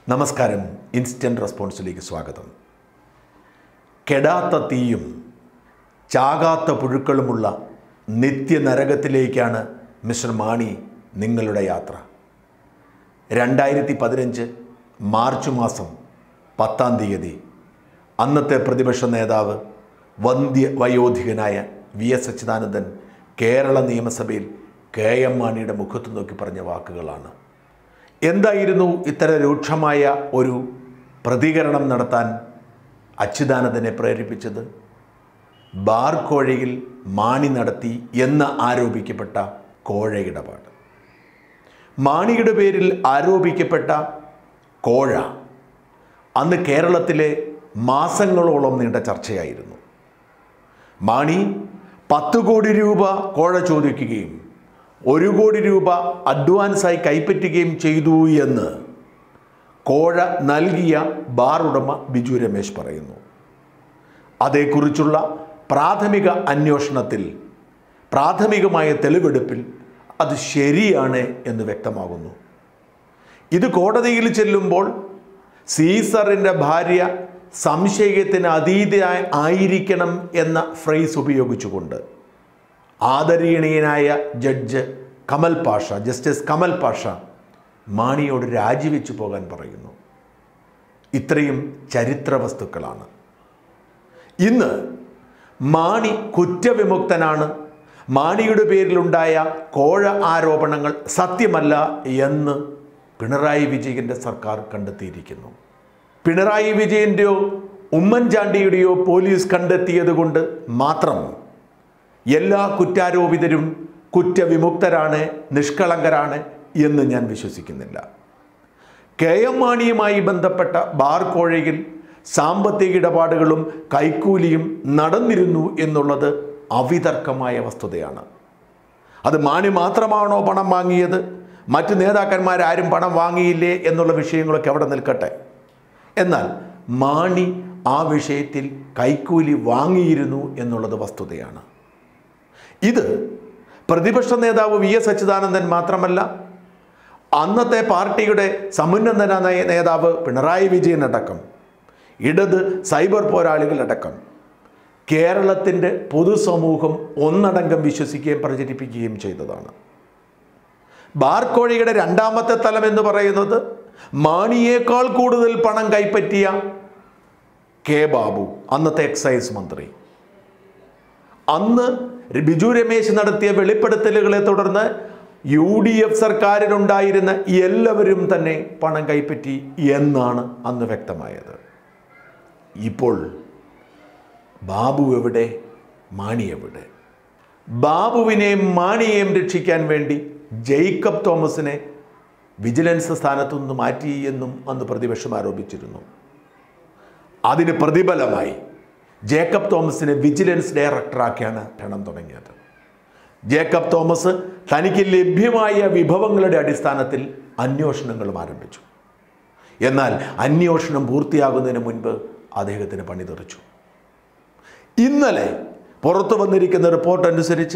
നമസ്കാരം ഇൻസ്റ്റൻറ്റ് റെസ്പോൺസിലേക്ക് സ്വാഗതം കെടാത്ത തീയും ചാകാത്ത പുഴുക്കളുമുള്ള നിത്യനരകത്തിലേക്കാണ് മിസ്റ്റർ മാണി നിങ്ങളുടെ യാത്ര രണ്ടായിരത്തി പതിനഞ്ച് മാർച്ച് മാസം പത്താം തീയതി അന്നത്തെ പ്രതിപക്ഷ നേതാവ് വന്ധ്യ വയോധികനായ വി എസ് അച്യുതാനന്ദൻ കേരള നിയമസഭയിൽ കെ എം മാണിയുടെ മുഖത്ത് നോക്കി പറഞ്ഞ വാക്കുകളാണ് എന്തായിരുന്നു ഇത്തര രൂക്ഷമായ ഒരു പ്രതികരണം നടത്താൻ അച്യുതാനന്ദനെ പ്രേരിപ്പിച്ചത് ബാർ കോഴയിൽ മാണി നടത്തി എന്ന് ആരോപിക്കപ്പെട്ട കോഴ ഇടപാട് മാണിയുടെ പേരിൽ ആരോപിക്കപ്പെട്ട കോഴ അന്ന് കേരളത്തിലെ മാസങ്ങളോളം നീണ്ട ചർച്ചയായിരുന്നു മാണി പത്ത് കോടി രൂപ കോഴ ചോദിക്കുകയും ഒരു കോടി രൂപ അഡ്വാൻസായി കൈപ്പറ്റുകയും ചെയ്തു എന്ന് കോഴ നൽകിയ ബാർ ഉടമ ബിജു രമേശ് പറയുന്നു അതേക്കുറിച്ചുള്ള പ്രാഥമിക അന്വേഷണത്തിൽ പ്രാഥമികമായ തെളിവെടുപ്പിൽ അത് ശരിയാണ് എന്ന് വ്യക്തമാകുന്നു ഇത് കോടതിയിൽ ചെല്ലുമ്പോൾ സീസറിൻ്റെ ഭാര്യ സംശയത്തിന് അതീതയായി ആയിരിക്കണം എന്ന ഫ്രേസ് ഉപയോഗിച്ചുകൊണ്ട് ആദരണീയനായ ജഡ്ജ് കമൽ പാഷ ജസ്റ്റിസ് കമൽ പാഷ മാണിയോട് രാജിവെച്ചു പോകാൻ പറയുന്നു ഇത്രയും ചരിത്ര വസ്തുക്കളാണ് ഇന്ന് മാണി കുറ്റവിമുക്തനാണ് മാണിയുടെ പേരിലുണ്ടായ കോഴ ആരോപണങ്ങൾ സത്യമല്ല എന്ന് പിണറായി വിജയൻ്റെ സർക്കാർ കണ്ടെത്തിയിരിക്കുന്നു പിണറായി വിജയൻ്റെയോ ഉമ്മൻചാണ്ടിയുടെയോ പോലീസ് കണ്ടെത്തിയത് കൊണ്ട് മാത്രം എല്ലാ കുറ്റാരോപിതരും കുറ്റവിമുക്തരാണ് നിഷ്കളങ്കരാണ് എന്ന് ഞാൻ വിശ്വസിക്കുന്നില്ല കെ എം മാണിയുമായി ബന്ധപ്പെട്ട ബാർ കോഴയിൽ സാമ്പത്തിക ഇടപാടുകളും കൈക്കൂലിയും നടന്നിരുന്നു എന്നുള്ളത് അവിതർക്കമായ വസ്തുതയാണ് അത് മാണി മാത്രമാണോ പണം വാങ്ങിയത് മറ്റ് നേതാക്കന്മാരാരും പണം വാങ്ങിയില്ലേ എന്നുള്ള വിഷയങ്ങളൊക്കെ അവിടെ നിൽക്കട്ടെ എന്നാൽ മാണി ആ വിഷയത്തിൽ കൈക്കൂലി വാങ്ങിയിരുന്നു എന്നുള്ളത് വസ്തുതയാണ് ഇത് പ്രതിപക്ഷ നേതാവ് വി എസ് അച്യുതാനന്ദൻ മാത്രമല്ല അന്നത്തെ പാർട്ടിയുടെ സമുന്നതനായ നേതാവ് പിണറായി വിജയൻ അടക്കം ഇടത് സൈബർ പോരാളികളടക്കം കേരളത്തിൻ്റെ പൊതുസമൂഹം ഒന്നടങ്കം വിശ്വസിക്കുകയും പ്രചരിപ്പിക്കുകയും ചെയ്തതാണ് ബാർക്കോഴിയുടെ രണ്ടാമത്തെ തലം എന്ന് പറയുന്നത് മാണിയേക്കാൾ കൂടുതൽ പണം കൈപ്പറ്റിയ കെ ബാബു അന്നത്തെ എക്സൈസ് മന്ത്രി അന്ന് ബിജു രമേശ് നടത്തിയ വെളിപ്പെടുത്തലുകളെ തുടർന്ന് യു ഡി എഫ് സർക്കാരിനുണ്ടായിരുന്ന എല്ലാവരും തന്നെ പണം കൈപ്പറ്റി എന്നാണ് അന്ന് വ്യക്തമായത് ഇപ്പോൾ ബാബു എവിടെ മാണി എവിടെ ബാബുവിനെയും മാണിയെയും രക്ഷിക്കാൻ വേണ്ടി ജേക്കബ് തോമസിനെ വിജിലൻസ് സ്ഥാനത്തു നിന്ന് മാറ്റി എന്നും അന്ന് പ്രതിപക്ഷം ആരോപിച്ചിരുന്നു അതിന് പ്രതിഫലമായി ജേക്കബ് തോമസിനെ വിജിലൻസ് ഡയറക്ടറാക്കിയാണ് ഭരണം തുടങ്ങിയത് ജേക്കബ് തോമസ് തനിക്ക് ലഭ്യമായ വിഭവങ്ങളുടെ അടിസ്ഥാനത്തിൽ അന്വേഷണങ്ങളും ആരംഭിച്ചു എന്നാൽ അന്വേഷണം പൂർത്തിയാകുന്നതിന് മുൻപ് അദ്ദേഹത്തിന് പണി തെറിച്ചു ഇന്നലെ പുറത്തു വന്നിരിക്കുന്ന റിപ്പോർട്ട് അനുസരിച്ച്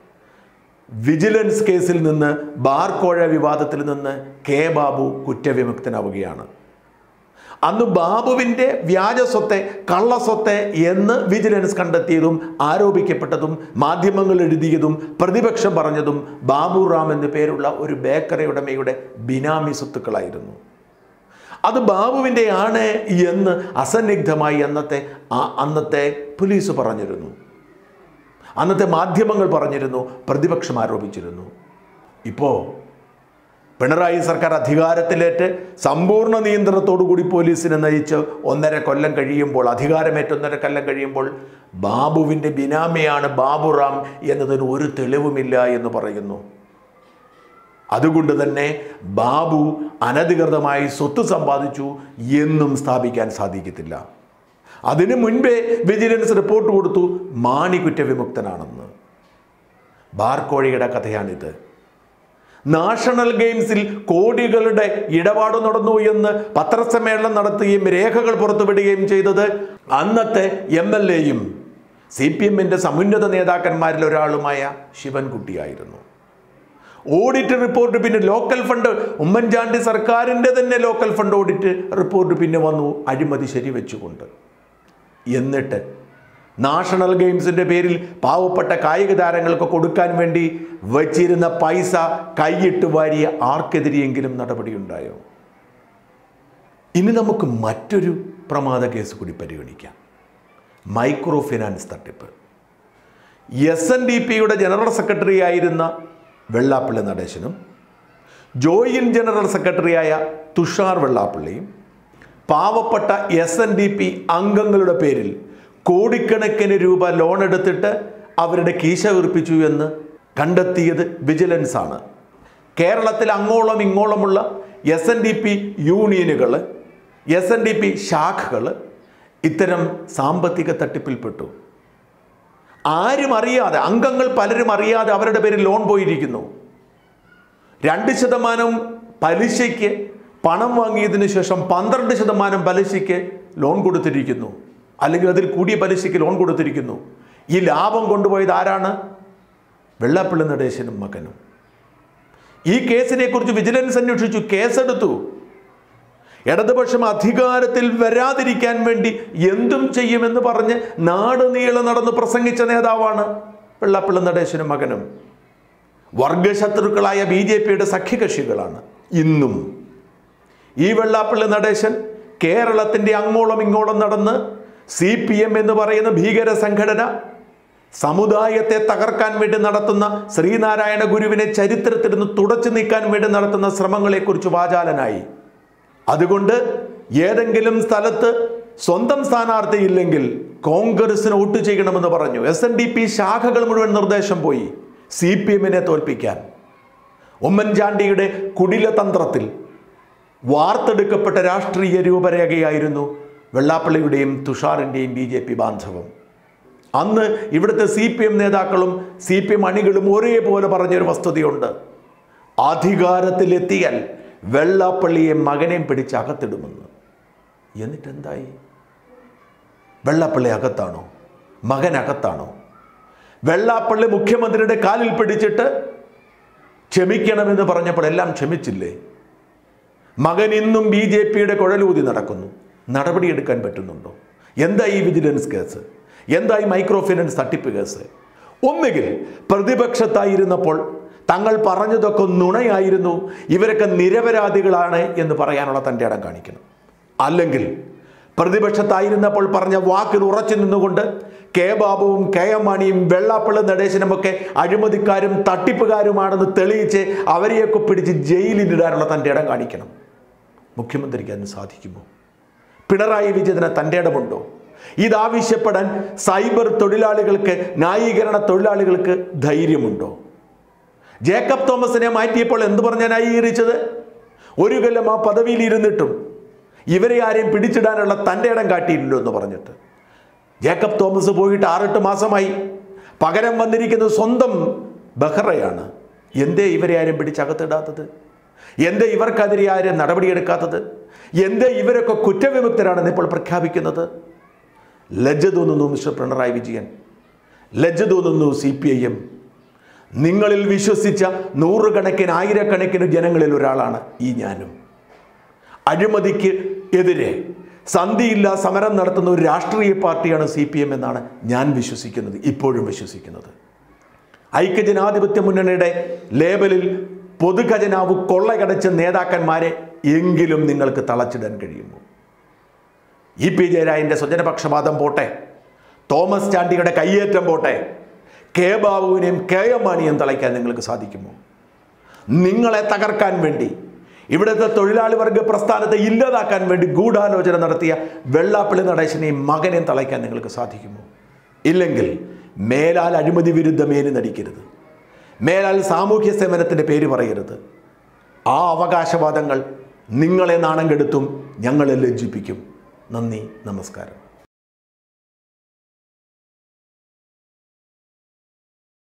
വിജിലൻസ് കേസിൽ നിന്ന് ബാർക്കോഴ വിവാദത്തിൽ നിന്ന് കെ ബാബു കുറ്റവിമുക്തനാവുകയാണ് അന്ന് ബാബുവിൻ്റെ വ്യാജ സ്വത്തെ കള്ളസ്വത്തെ എന്ന് വിജിലൻസ് കണ്ടെത്തിയതും ആരോപിക്കപ്പെട്ടതും മാധ്യമങ്ങൾ എഴുതിയതും പ്രതിപക്ഷം പറഞ്ഞതും ബാബു റാം എന്നു പേരുള്ള ഒരു ബേക്കറി ഉടമയുടെ ബിനാമി സ്വത്തുക്കളായിരുന്നു അത് ബാബുവിൻ്റെ ആണ് എന്ന് അസന്നിഗ്ധമായി അന്നത്തെ ആ അന്നത്തെ പോലീസ് പറഞ്ഞിരുന്നു അന്നത്തെ മാധ്യമങ്ങൾ പറഞ്ഞിരുന്നു പ്രതിപക്ഷം ആരോപിച്ചിരുന്നു ഇപ്പോൾ പിണറായി സർക്കാർ അധികാരത്തിലേറ്റ് സമ്പൂർണ്ണ നിയന്ത്രണത്തോടു കൂടി പോലീസിനെ നയിച്ച് ഒന്നര കൊല്ലം കഴിയുമ്പോൾ അധികാരമേറ്റ് ഒന്നര കൊല്ലം കഴിയുമ്പോൾ ബാബുവിൻ്റെ ബിനാമിയാണ് ബാബുറാം എന്നതിന് ഒരു തെളിവുമില്ല എന്ന് പറയുന്നു അതുകൊണ്ട് തന്നെ ബാബു അനധികൃതമായി സ്വത്ത് സമ്പാദിച്ചു എന്നും സ്ഥാപിക്കാൻ സാധിക്കത്തില്ല അതിനു മുൻപേ വിജിലൻസ് റിപ്പോർട്ട് കൊടുത്തു മാണി കുറ്റവിമുക്തനാണെന്ന് ബാർക്കോഴിയുടെ കഥയാണിത് നാഷണൽ ഗെയിംസിൽ കോടികളുടെ ഇടപാട് നടന്നു എന്ന് പത്രസമ്മേളനം നടത്തുകയും രേഖകൾ പുറത്തുവിടുകയും ചെയ്തത് അന്നത്തെ എം എൽ എയും സി പി എമ്മിൻ്റെ സമുന്നത നേതാക്കന്മാരിൽ ഒരാളുമായ ശിവൻകുട്ടിയായിരുന്നു ഓഡിറ്റ് റിപ്പോർട്ട് പിന്നെ ലോക്കൽ ഫണ്ട് ഉമ്മൻചാണ്ടി സർക്കാരിൻ്റെ തന്നെ ലോക്കൽ ഫണ്ട് ഓഡിറ്റ് റിപ്പോർട്ട് പിന്നെ വന്നു അഴിമതി ശരിവെച്ചുകൊണ്ട് എന്നിട്ട് നാഷണൽ ഗെയിംസിൻ്റെ പേരിൽ പാവപ്പെട്ട കായിക താരങ്ങൾക്ക് കൊടുക്കാൻ വേണ്ടി വച്ചിരുന്ന പൈസ കൈയിട്ട് വാരിയ ആർക്കെതിരെയെങ്കിലും നടപടിയുണ്ടായോ ഇനി നമുക്ക് മറ്റൊരു പ്രമാദ കേസ് കൂടി പരിഗണിക്കാം മൈക്രോ ഫിനാൻസ് തട്ടിപ്പ് എസ് എൻ ഡി പിയുടെ ജനറൽ സെക്രട്ടറി ആയിരുന്ന വെള്ളാപ്പള്ളി നടേശനും ജോയിന്റ് ജനറൽ സെക്രട്ടറിയായ തുഷാർ വെള്ളാപ്പള്ളിയും പാവപ്പെട്ട എസ് എൻ ഡി പി അംഗങ്ങളുടെ പേരിൽ കോടിക്കണക്കിന് രൂപ ലോൺ എടുത്തിട്ട് അവരുടെ കീശ വീർപ്പിച്ചു എന്ന് കണ്ടെത്തിയത് വിജിലൻസ് ആണ് കേരളത്തിൽ അങ്ങോളം ഇങ്ങോളമുള്ള എസ് എൻ ഡി പി യൂണിയനുകൾ എസ് എൻ ഡി പി ശാഖകൾ ഇത്തരം സാമ്പത്തിക തട്ടിപ്പിൽപ്പെട്ടു ആരും അറിയാതെ അംഗങ്ങൾ പലരും അറിയാതെ അവരുടെ പേരിൽ ലോൺ പോയിരിക്കുന്നു രണ്ട് ശതമാനം പലിശയ്ക്ക് പണം വാങ്ങിയതിനു ശേഷം പന്ത്രണ്ട് ശതമാനം പലിശയ്ക്ക് ലോൺ കൊടുത്തിരിക്കുന്നു അല്ലെങ്കിൽ അതിൽ കൂടിയ പലിശയ്ക്ക് ലോൺ കൊടുത്തിരിക്കുന്നു ഈ ലാഭം കൊണ്ടുപോയത് ആരാണ് വെള്ളാപ്പള്ളി നടേശനും മകനും ഈ കേസിനെ കുറിച്ച് വിജിലൻസ് അന്വേഷിച്ചു കേസെടുത്തു ഇടതുപക്ഷം അധികാരത്തിൽ വരാതിരിക്കാൻ വേണ്ടി എന്തും ചെയ്യുമെന്ന് പറഞ്ഞ് നാട് നീളെ നടന്ന് പ്രസംഗിച്ച നേതാവാണ് വെള്ളാപ്പള്ളി നടേശനും മകനും വർഗശത്രുക്കളായ ബി ജെ പിയുടെ സഖ്യകക്ഷികളാണ് ഇന്നും ഈ വെള്ളാപ്പള്ളി നടേശൻ കേരളത്തിൻ്റെ അങ്ങോളം ഇങ്ങോളം നടന്ന് സി പി എം എന്ന് പറയുന്ന ഭീകര സംഘടന സമുദായത്തെ തകർക്കാൻ വേണ്ടി നടത്തുന്ന ശ്രീനാരായണ ഗുരുവിനെ ചരിത്രത്തിൽ നിന്ന് തുടച്ചു നീക്കാൻ വേണ്ടി നടത്തുന്ന ശ്രമങ്ങളെക്കുറിച്ച് വാചാലനായി അതുകൊണ്ട് ഏതെങ്കിലും സ്ഥലത്ത് സ്വന്തം സ്ഥാനാർത്ഥി ഇല്ലെങ്കിൽ കോൺഗ്രസിന് വോട്ട് ചെയ്യണമെന്ന് പറഞ്ഞു എസ് എൻ ഡി പി ശാഖകൾ മുഴുവൻ നിർദ്ദേശം പോയി സി പി എമ്മിനെ തോൽപ്പിക്കാൻ ഉമ്മൻചാണ്ടിയുടെ കുടില തന്ത്രത്തിൽ വാർത്തെടുക്കപ്പെട്ട രാഷ്ട്രീയ രൂപരേഖയായിരുന്നു വെള്ളാപ്പള്ളിയുടെയും തുഷാറിൻ്റെയും ബി ജെ പി ബാന്ധവം അന്ന് ഇവിടുത്തെ സി പി എം നേതാക്കളും സി പി എം അണികളും ഒരേപോലെ പറഞ്ഞൊരു വസ്തുതയുണ്ട് അധികാരത്തിലെത്തിയാൽ വെള്ളാപ്പള്ളിയെ മകനെയും പിടിച്ച് അകത്തിടുമെന്ന് എന്നിട്ട് എന്തായി വെള്ളാപ്പള്ളി അകത്താണോ മകൻ അകത്താണോ വെള്ളാപ്പള്ളി മുഖ്യമന്ത്രിയുടെ കാലിൽ പിടിച്ചിട്ട് ക്ഷമിക്കണമെന്ന് പറഞ്ഞപ്പോൾ എല്ലാം ക്ഷമിച്ചില്ലേ മകൻ ഇന്നും ബി ജെ പിയുടെ കുഴലൂതി നടക്കുന്നു നടപടിയെടുക്കാൻ പറ്റുന്നുണ്ടോ എന്താ ഈ വിജിലൻസ് കേസ് എന്താ ഈ മൈക്രോ ഫിനാൻസ് തട്ടിപ്പ് കേസ് ഒന്നുകിൽ പ്രതിപക്ഷത്തായിരുന്നപ്പോൾ തങ്ങൾ പറഞ്ഞതൊക്കെ നുണയായിരുന്നു ഇവരൊക്കെ നിരപരാധികളാണ് എന്ന് പറയാനുള്ള തൻ്റെ ഇടം കാണിക്കണം അല്ലെങ്കിൽ പ്രതിപക്ഷത്തായിരുന്നപ്പോൾ പറഞ്ഞ വാക്കിൽ ഉറച്ചു നിന്നുകൊണ്ട് കെ ബാബുവും കെ എം മാണിയും വെള്ളാപ്പള്ളി നടേശനുമൊക്കെ അഴിമതിക്കാരും തട്ടിപ്പുകാരുമാണെന്ന് തെളിയിച്ച് അവരെയൊക്കെ പിടിച്ച് ജയിലിലിടാനുള്ള തൻ്റെ ഇടം കാണിക്കണം മുഖ്യമന്ത്രിക്ക് അതിന് സാധിക്കുമോ പിണറായി വിജയന് തൻ്റെ ഇടമുണ്ടോ ഇതാവശ്യപ്പെടാൻ സൈബർ തൊഴിലാളികൾക്ക് ന്യായീകരണ തൊഴിലാളികൾക്ക് ധൈര്യമുണ്ടോ ജേക്കബ് തോമസിനെ മാറ്റിയപ്പോൾ എന്ത് പറഞ്ഞാൽ ന്യായീകരിച്ചത് ഒരു കൊല്ലം ആ പദവിയിൽ ഇരുന്നിട്ടും ഇവരെ ആരെയും പിടിച്ചിടാനുള്ള തൻ്റെ ഇടം കാട്ടിയില്ലല്ലോ എന്ന് പറഞ്ഞിട്ട് ജേക്കബ് തോമസ് പോയിട്ട് ആറെട്ട് മാസമായി പകരം വന്നിരിക്കുന്നത് സ്വന്തം ബഹ്റയാണ് എന്തേ ഇവരെ ആരും പിടിച്ചകത്തിടാത്തത് എന്തേ ഇവർക്കെതിരെ ആരും നടപടിയെടുക്കാത്തത് എന്തേ ഇവരൊക്കെ കുറ്റവിമുക്തരാണെന്ന് ഇപ്പോൾ പ്രഖ്യാപിക്കുന്നത് ലജ്ജ തോന്നുന്നു മിസ്റ്റർ പിണറായി വിജയൻ ലജ്ജ തോന്നുന്നു സി പി ഐ എം നിങ്ങളിൽ വിശ്വസിച്ച നൂറുകണക്കിന് ആയിരക്കണക്കിന് ജനങ്ങളിൽ ഒരാളാണ് ഈ ഞാനും അഴിമതിക്ക് എതിരെ സന്ധിയില്ല സമരം നടത്തുന്ന ഒരു രാഷ്ട്രീയ പാർട്ടിയാണ് സി പി എം എന്നാണ് ഞാൻ വിശ്വസിക്കുന്നത് ഇപ്പോഴും വിശ്വസിക്കുന്നത് ഐക്യജനാധിപത്യ മുന്നണിയുടെ ലേബലിൽ പൊതുഖജനാവ് കൊള്ളയടച്ച നേതാക്കന്മാരെ എങ്കിലും നിങ്ങൾക്ക് തളച്ചിടാൻ കഴിയുമോ ഇ പി ജയരാജൻ്റെ സ്വജനപക്ഷപാതം പോട്ടെ തോമസ് ചാണ്ടിയുടെ കയ്യേറ്റം പോട്ടെ കെ ബാബുവിനെയും കെ എം മാണിയും തളയ്ക്കാൻ നിങ്ങൾക്ക് സാധിക്കുമോ നിങ്ങളെ തകർക്കാൻ വേണ്ടി ഇവിടുത്തെ തൊഴിലാളി വർഗ പ്രസ്ഥാനത്തെ ഇല്ലാതാക്കാൻ വേണ്ടി ഗൂഢാലോചന നടത്തിയ വെള്ളാപ്പള്ളി നടേശനെയും മകനെയും തളയ്ക്കാൻ നിങ്ങൾക്ക് സാധിക്കുമോ ഇല്ലെങ്കിൽ മേലാൽ അഴിമതി വിരുദ്ധ മേനി നടിക്കരുത് മേലാൽ സാമൂഹ്യ സേവനത്തിൻ്റെ പേര് പറയരുത് ആ അവകാശവാദങ്ങൾ നിങ്ങളെ നാണം കെടുത്തും ഞങ്ങളെ ലജ്ജിപ്പിക്കും നന്ദി നമസ്കാരം